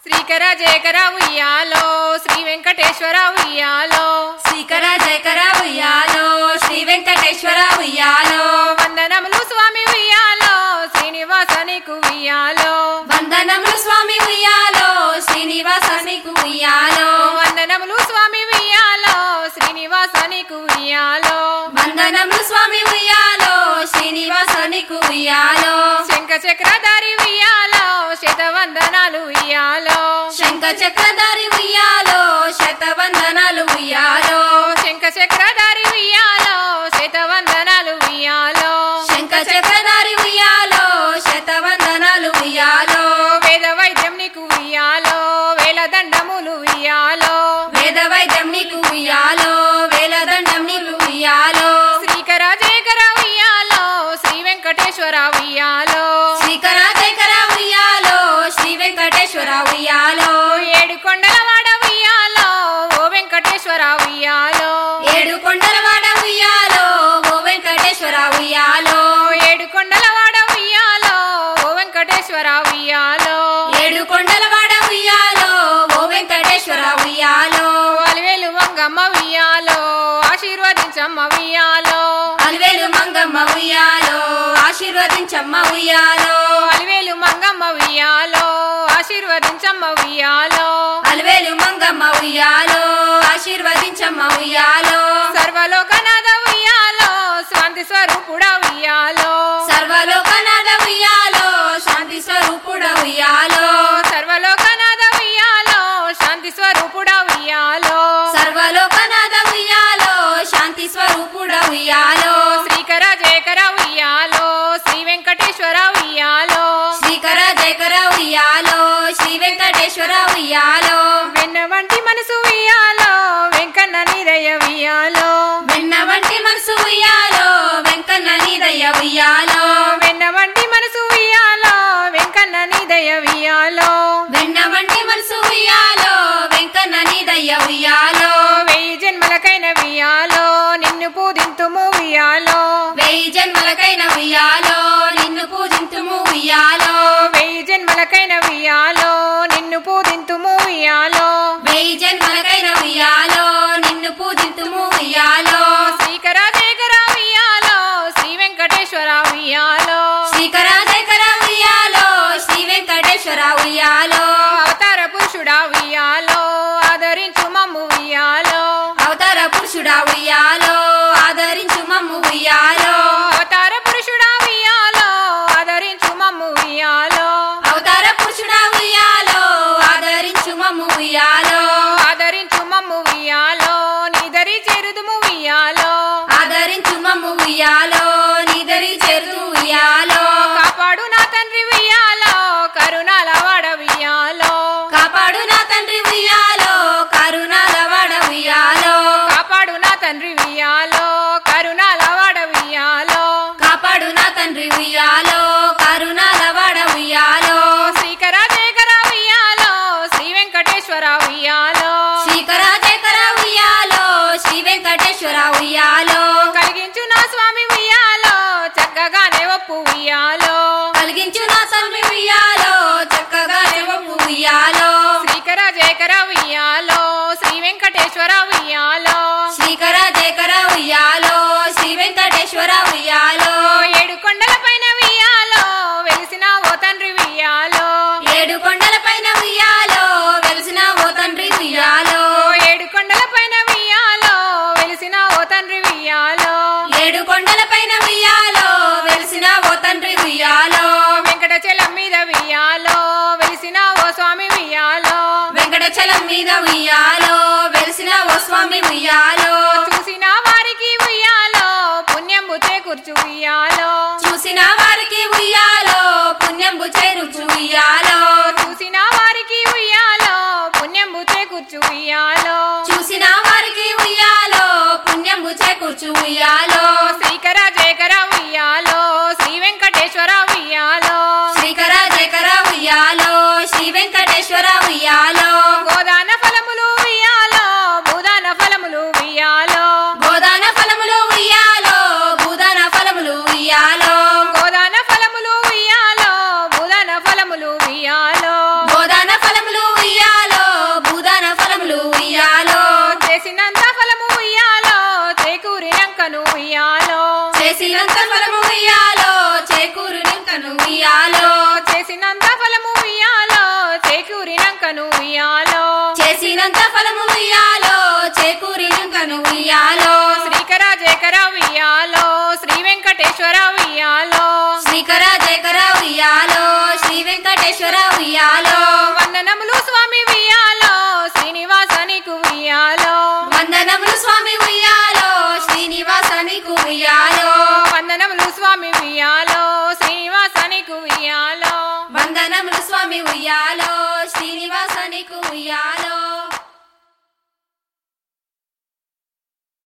శ్రీకర జయకర ఉయ్యాలో శ్రీ వెంకటేశ్వర ఉయ్యాలో శ్రీకర జయకర ఉయ్యాలో శ్రీ వెంకటేశ్వర ఉయ్యాలో వందనములు స్వామి ఉయ్యాలో శ్రీనివాస నీకు ఉయ్యాలో వందనములు స్వామి ఉయ్యాలో శ్రీనివాస నీకు ఉయ్యాలో వందనములు స్వామి ఉయ్యాలో శ్రీనివాస నీకు ఉయ్యాలో వందనములు స్వామి ఉయ్యాలో శ్రీనివాస నీకు ఉయ్యాలో శంఖ చక్రధారి ఉయ్యాలో శతవందనాలు ఉయ్యాలో శంఖ చక్రధారి ఉయ్యాలో శతవందనాలు ఉయ్యాలో శంఖ చక్రధారి ఉయ్యాలో శతవందనాలు ఉయ్యాలో శంఖ చక్రధారి ఉయ్యాలో శతవందనాలు ఉయ్యాలో వేద వైద్యం నీకు ఉయ్యాలో వేల దండములు ఉయ్యాలో వేద వైద్యం నీకు ఉయ్యాలో వేలదండం నీకు ఉయ్యాలో శ్రీకర జయకర ఉయ్యాలో శ్రీ వెంకటేశ్వర ఉయ్యాలో శ్రీకర జయకర ఉయ్యాలో శ్రీ వెంకటేశ్వర ఉయ్యాలో ఏడు కొండల వాడ ఉయ్యాలో ఓ వెంకటేశ్వర ఉయ్యాలో ఏడు కొండల వాడ ఉయ్యాలో ఓ వెంకటేశ్వర ఉయ్యాలో ఏడు కొండల వాడ ఉయ్యాలో ఓ వెంకటేశ్వర ఉయ్యాలో ఏడు కొండల వాడ ఉయ్యాలో ఓ వెంకటేశ్వర ఉయ్యాలో అలివేలు మంగమ్మ ఉయ్యాలో ఆశీర్వదించమ్మ ఉయ్యాలో అలివేలు మంగమ్మ ఉయ్యాలో ఆశీర్వదించమ్మ ఉయ్యాలో అలివేలు మంగమ్మ ఉయ్యాలో ఆశీర్వదించమ్మ ఉయ్యాలో అలివేలు మంగమ్మ ఉయ్యాలో ఆశీర్వదించమ్మ ఉయ్యాలో సర్వలోకనాథ ఉయ్యాలో శాంతి స్వరూపుడ ఉయ్యాలో సర్వలోకనాథ ఉయ్యాలో శాంతి స్వరూపుడ ఉయ్యాలో సర్వలోకనాథ ఉయ్యాలో శాంతి స్వరూపుడ ఉయ్యాలో సర్వలోకనాథ ఉయ్యాలో శాంతి స్వరూపుడ ఉయ్యాలో శ్రీకర జయకర ఉయ్యాలో శ్రీ వెంకటేశ్వర ఉయ్యాలో శ్రీకర జయకర ఉయ్యాలో శ్రీ వెంకటేశ్వర ఉయ్యాలో వెన్న వంటి మనసు ఉయ్యాలో వెంకన్న నీరయ్య ఉయ్యాలో వెన్న వంటి మనసు ఉయ్యాలో వెంకన్న నీదయ్య ఉయ్యాలో వెన్న వంటి మనసు ఉయ్యాలో వెంకన్న నీదయ్య ఉయ్యాలో వెన్న వంటి మనసు ఉయ్యాలో వెంకన్న నీదయ్య ఉయ్యాలో వెయ్యి జన్మలకైన ఉయ్యాలో నిన్ను పూజింతుము ఉయ్యాలో వెయ్యి జన్మలకైన ఉయ్యాలో నిన్ను పూజింతుము ఉయ్యాలో వెయ్యి జన్మలకైన ఉయ్యాలో నిన్ను పూజింతుము ఉయ్యాలో వెయ్యి జన్మలకైన ఉయ్యాలో నిన్ను పూజింతుము ఉయ్యాలో శ్రీకర జయకర ఉయ్యాలో శ్రీ వెంకటేశ్వర ఉయ్యాలో శ్రీకర జయకర ఉయ్యాలో శ్రీ వెంకటేశ్వర ఉయ్యాలో అవతార పురుషుడా ఉయ్యాలో ఆదరించు మమ్ము ఉయ్యాలో అవతార పురుషుడా ఉయ్యాలో ఆదరించు మమ్ము ఉయ్యాలో అవతార పురుషుడా ఉయ్యాలో ఆదరించు మమ్ము ఉయ్యాలో అవతార పురుషుడా ఉయ్యాలో ఆదరించు మమ్ము ఉయ్యాలో ఆదరించు మమ్ము ఉయ్యాలో నీదరి చేరుదుము ఉయ్యాలో ఆదరించు మమ్ము ఉయ్యాలో నీదరి చేరు ఉయ్యాలో కాపాడు నా తండ్రి ఉయ్యాలో కరుణాల వాడ ఉయ్యాలో కాపాడు నా తండ్రి ఉయ్యాలో కరుణాల వాడ ఉయ్యాలో కాపాడు నా తండ్రి ఉయ్యాలో కరుణాల వాడ ఉయ్యాలో కాపాడు నా తండ్రి ఉయ్యాలో కరుణాల వాడ ఉయ్యాలో శ్రీకర జయకర ఉయ్యాలో శ్రీ వెంకటేశ్వర ఉయ్యాలో శ్రీకర జయకర ఉయ్యాలో శ్రీ వెంకటేశ్వర ఉయ్యాలో కలిగించు నా స్వామి ఉయ్యాలో చక్కగానే ఒప్పు ఉయ్యాలో కలిగించు నా స్వామి ఉయ్యాలో చక్కగా చెవపు ఉయ్యాలో శ్రీకర జయకర ఉయ్యాలో శ్రీ వెంకటేశ్వర ఉయ్యాలో శ్రీకర జయకర ఉయ్యాలో శ్రీ వెంకటేశ్వర ఉయ్యాలో ఏడు కొండల పైన ఉయ్యాలో వెలిసిన ఓ తండ్రి ఉయ్యాలో ఏడు కొండల పైన ఉయ్యాలో వెలిసిన ఓ తండ్రి ఉయ్యాలో ఏడు కొండల పైన ఉయ్యాలో వెలిసిన ఓ తండ్రి ఉయ్యాలో ఏడు కొండల పైన ఉయ్యాలో వెలిసిన ఓ తండ్రి ఉయ్యాలో వెంకటచలం మీద ఉయ్యాలో వెలిసిన ఓ స్వామి ఉయ్యాలో వెంకటచలం మీద ఉయ్యాలో వెలిసిన ఓ స్వామి ఉయ్యాలో చూసిన వారికి ఉయ్యాలో పుణ్యంబు చేకూర్చు ఉయ్యాలో చూసిన వారికి ఉయ్యాలో పుణ్యంబు చేరుచు ఉయ్యాలో చూసిన వారికి ఉయ్యాలో పుణ్యంబు చేకూర్చు ఉయ్యాలో చూసిన వారికి ఉయ్యాలో పుణ్యంబు చేకూర్చు ఉయ్యాలో శ్రీకర జయకర ఉయ్యాలో శ్రీ వెంకటేశ్వర ఉయ్యాలో శ్రీకర జయకర ఉయ్యాలో శ్రీ వెంకటేశ్వర ఉయ్యాలో గోదాన ఫలములు ఉయ్యాలో భూదాన ఫలములు ఉయ్యాలో గోదాన ఫలములు ఉయ్యాలో భూదాన ఫలములు ఉయ్యాలో గోదాన ఫలములు ఉయ్యాలో భూదాన ఫలములు ఉయ్యాలో గోదాన ఫలములు ఫలము ఉయ్యాలో చేకూరి కను ఉయ్యాలో శ్రీకర జయకర ఉయ్యాలో శ్రీ వెంకటేశ్వర ఉయ్యాలో శ్రీకర జయకర ఉయ్యాలో శ్రీ వెంకటేశ్వర ఉయ్యాలో వందనములు స్వామి ఉయ్యాలో శ్రీనివాస నీకు ఉయ్యాలో వందనములు స్వామి ఉయ్యాలో శ్రీనివాస నీకు ఉయ్యాలో వందనములు స్వామి ఉయ్యాలో శ్రీనివాస నీకు ఉయ్యాలో వందనములు స్వామి ఉయ్యాలో